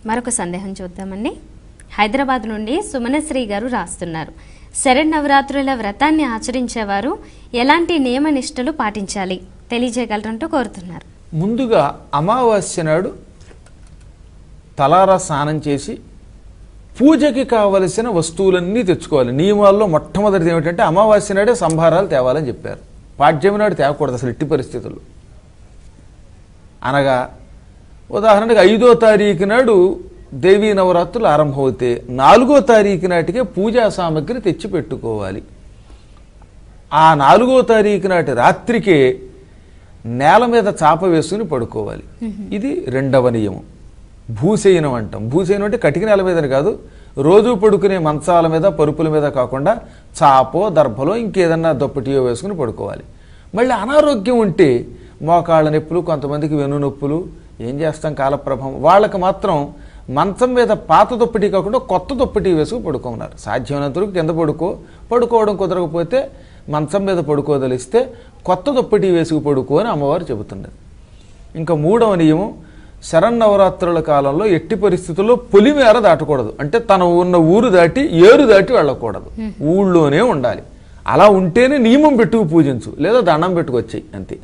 మరొక సందేహం చూద్దామండి హైదరాబాద్ నుండి సుమనశ్రీ గారు రాస్తున్నారు శరన్నవరాత్రుల వ్రతాన్ని ఆచరించేవారు ఎలాంటి నియమ నిష్టలు పాటించాలి తెలియజేయగలరంటూ కోరుతున్నారు ముందుగా అమావాస్య నాడు తలారా స్నానం చేసి పూజకి కావలసిన వస్తువులన్నీ తెచ్చుకోవాలి నియమాల్లో మొట్టమొదటిది ఏమిటంటే అమావాస్య నాడే సంభారాలు తేవాలని చెప్పారు పాడ్యమి నాడు తేవకూడదు అసలు ఎట్టి పరిస్థితుల్లో అనగా ఉదాహరణకు ఐదో తారీఖు నాడు దేవీ నవరాత్రులు ఆరంభమవుతే నాలుగో తారీఖు నాటికే పూజా సామగ్రి తెచ్చి పెట్టుకోవాలి ఆ నాలుగో తారీఖు నాటి రాత్రికే నేల మీద చాప వేసుకుని పడుకోవాలి ఇది రెండవ నియమం భూశయనం అంటాం భూశయనం అంటే కటిక నేల మీదని కాదు రోజు పడుకునే మంచాల మీద పరుపుల మీద కాకుండా చాపో దర్భలో ఇంకేదన్నా దుప్పటియో వేసుకుని పడుకోవాలి మళ్ళీ అనారోగ్యం ఉంటే మోకాళ్ళ నొప్పులు కొంతమందికి వెను నొప్పులు ఏం చేస్తాం కాలప్రభం వాళ్ళకి మాత్రం మంచం మీద పాత దుప్పటి కాకుండా కొత్త దుప్పటి వేసుకు పడుకోమన్నారు సాధ్యమైనంత వరకు కింద పడుకో పడుకోవడం కుదరకపోతే మంచం మీద పడుకోదలిస్తే కొత్త దుప్పటి వేసుకు పడుకో అని అమ్మవారు చెబుతున్నది ఇంకా మూడవ నియమం శరన్నవరాత్రుల కాలంలో ఎట్టి పరిస్థితుల్లో పొలిమేర దాటకూడదు అంటే తన ఉన్న ఊరు దాటి ఏరు దాటి వెళ్ళకూడదు ఊళ్ళోనే ఉండాలి అలా ఉంటేనే నియమం పెట్టుకు పూజించు లేదా దండం పెట్టుకొచ్చాయి అంతే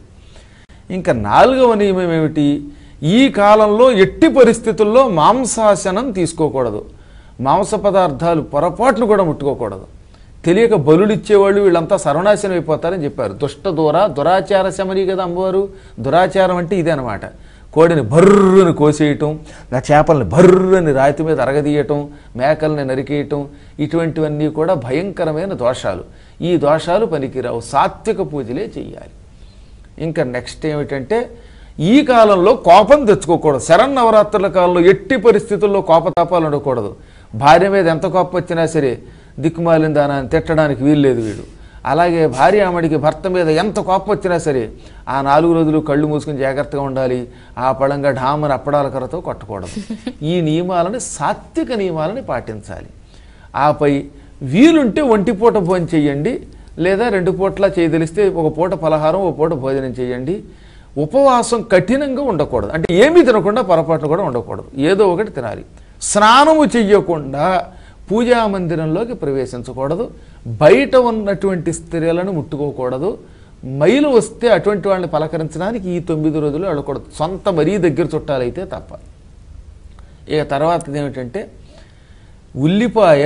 ఇంకా నాలుగవ నియమం ఏమిటి ఈ కాలంలో ఎట్టి పరిస్థితుల్లో మాంసాశనం తీసుకోకూడదు మాంస పదార్థాలు పొరపాట్లు కూడా ముట్టుకోకూడదు తెలియక బలులు ఇచ్చేవాళ్ళు వీళ్ళంతా సర్వనాశనం అయిపోతారని చెప్పారు దుష్ట దూర దురాచార శమని కదా అమ్మవారు దురాచారం అంటే ఇదే అనమాట కోడిని బర్రుని కోసేయటం ఆ చేపల్ని బర్రుని రాతి మీద అరగదీయటం మేకల్ని నరికేయటం ఇటువంటివన్నీ కూడా భయంకరమైన దోషాలు ఈ దోషాలు పనికిరావు సాత్విక పూజలే చెయ్యాలి ఇంకా నెక్స్ట్ ఏమిటంటే ఈ కాలంలో కోపం తెచ్చుకోకూడదు శరన్నవరాత్రుల కాలంలో ఎట్టి పరిస్థితుల్లో కోపతాపాలు ఉండకూడదు భార్య మీద ఎంత కోపం వచ్చినా సరే దిక్కుమాలిన దానాన్ని తిట్టడానికి వీల్లేదు వీడు అలాగే భార్య ఆమెడికి భర్త మీద ఎంత కోపం వచ్చినా సరే ఆ నాలుగు రోజులు కళ్ళు మూసుకుని జాగ్రత్తగా ఉండాలి ఆ పళంగా ఢామని అప్పడాల కర్రతో కొట్టకూడదు ఈ నియమాలని సాత్విక నియమాలని పాటించాలి ఆపై వీలుంటే ఒంటి పూట భోజనం చేయండి లేదా రెండు పూట్ల చేయదలిస్తే ఒక పూట పలహారం ఒక పూట భోజనం చేయండి ఉపవాసం కఠినంగా ఉండకూడదు అంటే ఏమీ తినకుండా పొరపాట్లు కూడా ఉండకూడదు ఏదో ఒకటి తినాలి స్నానము చెయ్యకుండా పూజా మందిరంలోకి ప్రవేశించకూడదు బయట ఉన్నటువంటి స్త్రీలను ముట్టుకోకూడదు మైలు వస్తే అటువంటి వాళ్ళని పలకరించడానికి ఈ తొమ్మిది రోజులు వెళ్ళకూడదు సొంత మరీ దగ్గర చుట్టాలైతే తప్ప ఇక తర్వాత ఏమిటంటే ఉల్లిపాయ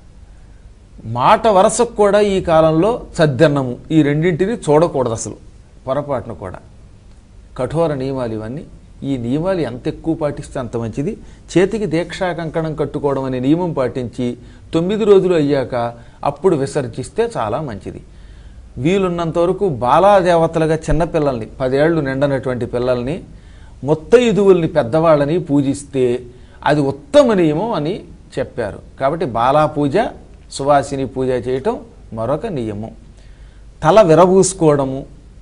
మాట వరసకు కూడా ఈ కాలంలో సద్దన్నము ఈ రెండింటిని చూడకూడదు అసలు పొరపాటును కూడా కఠోర నియమాలు ఇవన్నీ ఈ నియమాలు ఎంత ఎక్కువ పాటిస్తే అంత మంచిది చేతికి దీక్షా కంకణం కట్టుకోవడం అనే నియమం పాటించి తొమ్మిది రోజులు అయ్యాక అప్పుడు విసర్జిస్తే చాలా మంచిది వీలున్నంత వరకు బాలాదేవతలుగా చిన్నపిల్లల్ని పదేళ్లు నిండనటువంటి పిల్లల్ని ముత్తైదువుల్ని పెద్దవాళ్ళని పూజిస్తే అది ఉత్తమ నియమం అని చెప్పారు కాబట్టి బాలా పూజ సువాసిని పూజ చేయటం మరొక నియమం తల విరబూసుకోవడము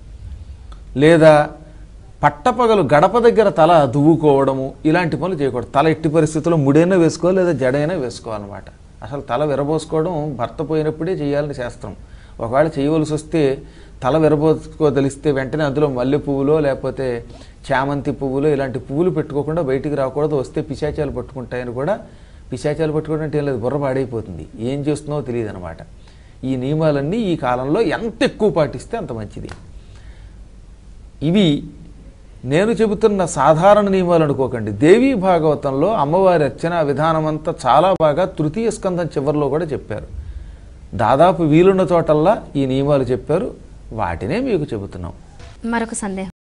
లేదా పట్టపగలు గడప దగ్గర తల దువ్వుకోవడము ఇలాంటి పనులు చేయకూడదు తల ఎట్టి పరిస్థితుల్లో ముడైనా వేసుకోవాలి లేదా జడైనా వేసుకోవాలన్నమాట అసలు తల విరబోసుకోవడం భర్త పోయినప్పుడే చేయాలని శాస్త్రం ఒకవేళ చేయవలసి వస్తే తల విరబోసుకోదలిస్తే వెంటనే అందులో మల్లె పువ్వులో లేకపోతే చామంతి పువ్వులో ఇలాంటి పువ్వులు పెట్టుకోకుండా బయటికి రాకూడదు వస్తే పిశాచాలు పట్టుకుంటాయని కూడా పిశాచాలు పట్టుకోవడం అంటే ఏం లేదు బుర్ర పాడైపోతుంది ఏం చేస్తున్నావో తెలియదు అనమాట ఈ నియమాలన్నీ ఈ కాలంలో ఎంత ఎక్కువ పాటిస్తే అంత మంచిది ఇవి నేను చెబుతున్న సాధారణ నియమాలు అనుకోకండి దేవీ భాగవతంలో అమ్మవారి అర్చన విధానం అంతా చాలా బాగా తృతీయ స్కంధం చివరిలో కూడా చెప్పారు దాదాపు వీలున్న చోటల్లా ఈ నియమాలు చెప్పారు వాటినే మీకు చెబుతున్నాం మరొక సందేహం